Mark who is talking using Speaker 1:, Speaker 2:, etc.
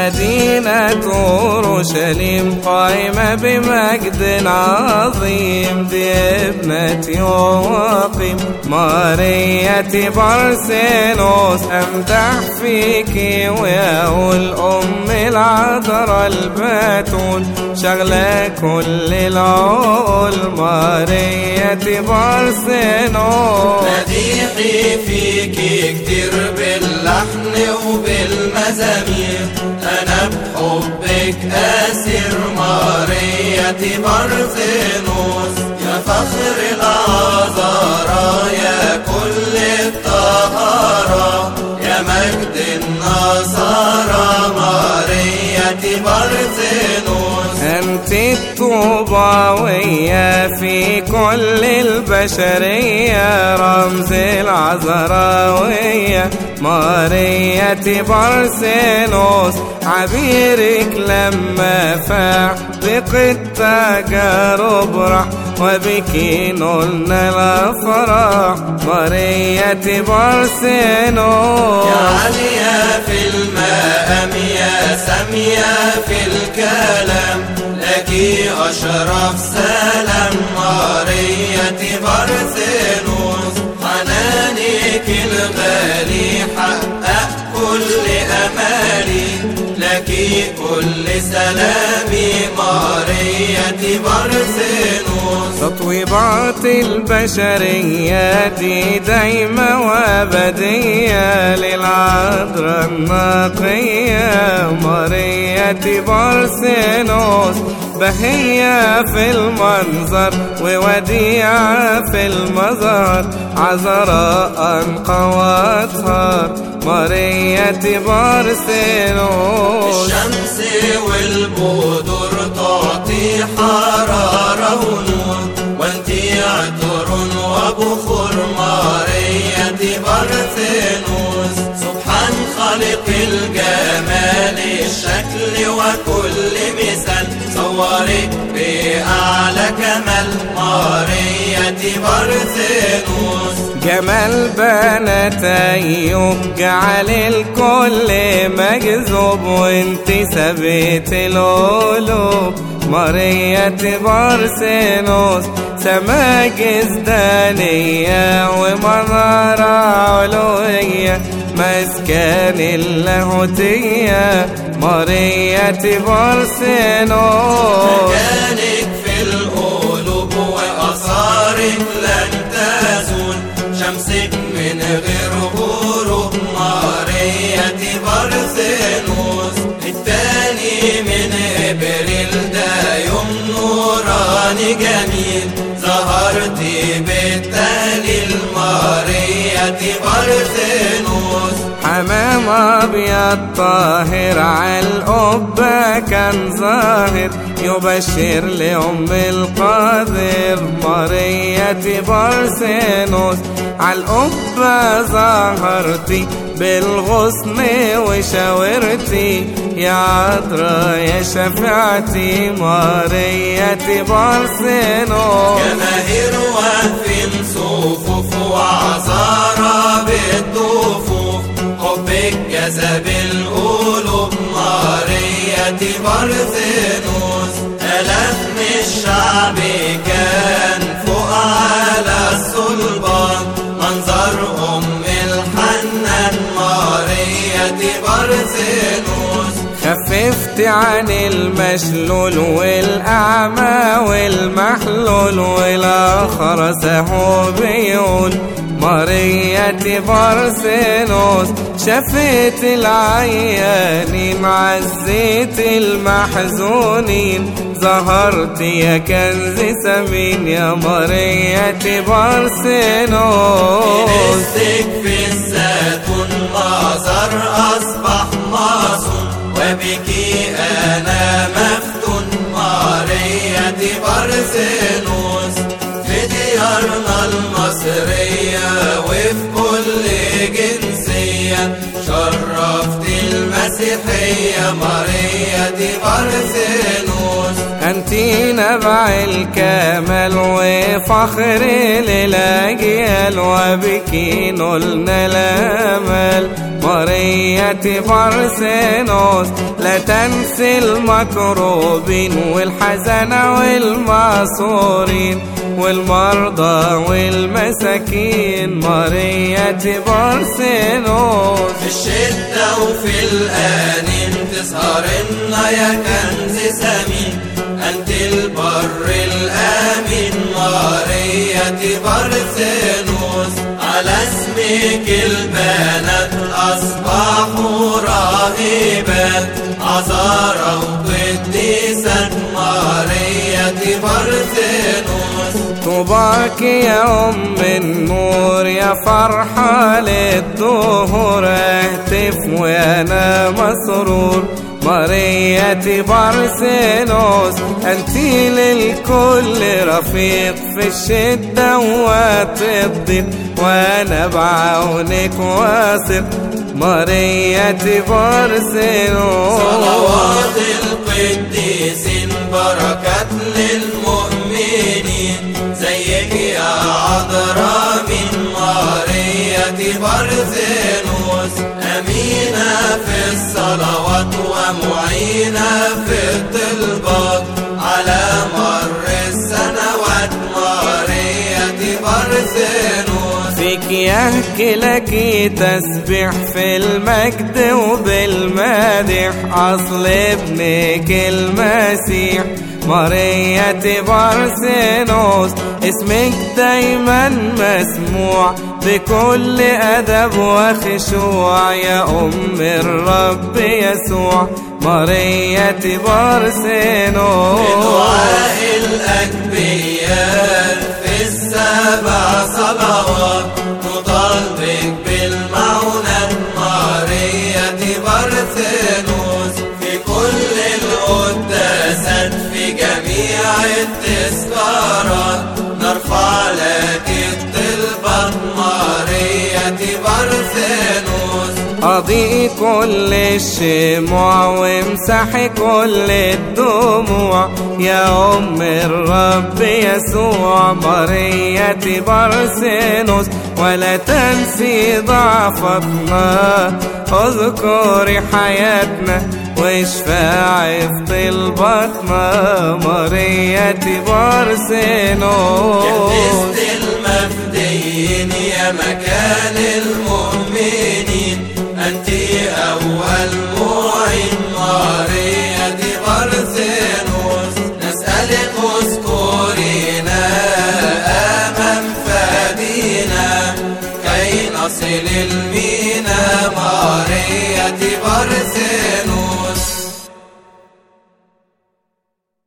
Speaker 1: مدينة أورشليم قائمة بمجد عظيم دي ابنة يواقيم مارية برسينوس أمدح فيكي ويقول أم العذراء البتول شغلة كل العقول مارية برسينوس
Speaker 2: مديحي فيكي كتير باللحن وبالمزامير أنا بحبك أسير مارية برزنوس يا فخر العذراء يا كل الطهارة يا مجد النصارى مارية برزنوس
Speaker 1: أنت الطوباوية في كل البشرية رمز العذراوية مارية برسينوس عبيرك لما فاح التجارب راح وبك نلنا الأفراح مارية برسينوس
Speaker 2: يا عالية في المقام يا سامية في الكلام لك أشرف سلام مارية برثنوس حنانك الغالي حقق كل أمالي لك كل سلامي مارية برثنوس
Speaker 1: تطويبات البشرية دي دايمة وأبدية للعذراء النقية مارية برسينوس بهية في المنظر ووديعة في المظهر عذراء أنقى وأطهر مارية برسينوس
Speaker 2: الشمس والبدور تعطي حرارة ونور وانتي عطر وبخور مارية برثنوس سبحان خالق الجمال الشكل وكل مثال صورك بأعلى كمال مارية برثنوس
Speaker 1: جمال بنات أيوب جعل الكل مجذوب وانت ثبت القلوب مارية برسينوس سما جزدانية ومنارة علوية مسكن اللاهوتية مارية برسينوس
Speaker 2: مكانك في القلوب وأثارك لن تزول شمسك من غير غروب مارية برثنوس التاني من إبريل ده يوم نوراني جميل ظهرتي بالتهليل مارية برثنوس
Speaker 1: حمام ابيض طاهر على القبة كان ظاهر يبشر لأم القادر مارية برسينوس على القبة ظهرتي بالغصن وشاورتي يا عذراء يا شفاعتي مارية برسينوس
Speaker 2: جماهير واقفين صفوف وعذارى بالضفوف حبك جذب القلوب مارية برثنوس آلاف من الشعب كان فوق على الصلبان منظر أم الحنان مارية برثنوس
Speaker 1: خففت عن المشلول والأعمى والمحلول والآخر سهو بيقول مارية برسينوس شفيت العيانين عزيت المحزونين ظهرت يا كنز سمين يا مارية برسينوس
Speaker 2: كنيستك في الزيتون مزار أصبح مصون وبك أنا مفتون مارية برزنوس في ديارنا المصرية وفي كل جنسية شرفت المسيحية مارية برزنوس
Speaker 1: أنت أنت نبع الكمال وفخر للأجيال وبك نلنا الأمل مرية برسنوس لا تنسي المكروبين والحزن والمعصورين والمرضى والمساكين مرية برسنوس
Speaker 2: في الشدة وفي الآنين تسهر يا كنز سمين أنت البر الآمين مرية برسنوس على اسمك البنات أصبحوا راهبات عذارى وقديسات مرية برسنوس
Speaker 1: طوباك يا أم النور يا فرحة للدهور اهتف وأنا مسرور مرية برسلوس أنت للكل رفيق في الشدة وتضيق وأنا بعونك واثق مرية برسلوس
Speaker 2: صلوات القديسين بركات للمؤمنين زيك يا عذراء من مرية برسلوس أمينة في الصلوات ومعينة في الطلبات على مر السنوات مرية برسلوس
Speaker 1: فيك يحكي لك تسبح في المجد وبالمدح أصل ابنك المسيح مرية برسنوس اسمك دايما مسموع بكل أدب وخشوع يا أم الرب يسوع مرية برسنوس
Speaker 2: دعاء الأكبياء في السبع صلوات نطالبك بالمعونة مرية برسنوس في كل القداسات في جميع التذكارات نرفع لك الطلبات مرية برسنوس
Speaker 1: قضي كل الشموع وامسحي كل الدموع يا أم الرب يسوع مرية برسنوس ولا تنسي ضعفتنا اذكري حياتنا واشفعي في طلباتنا مرية برسنوس
Speaker 2: جهزت المفديين يا مكان المؤمنين أنت أول معين مرية برسنوس نسألك اذكرينا أمام فادينا كي نصل المينا مرية برسنوس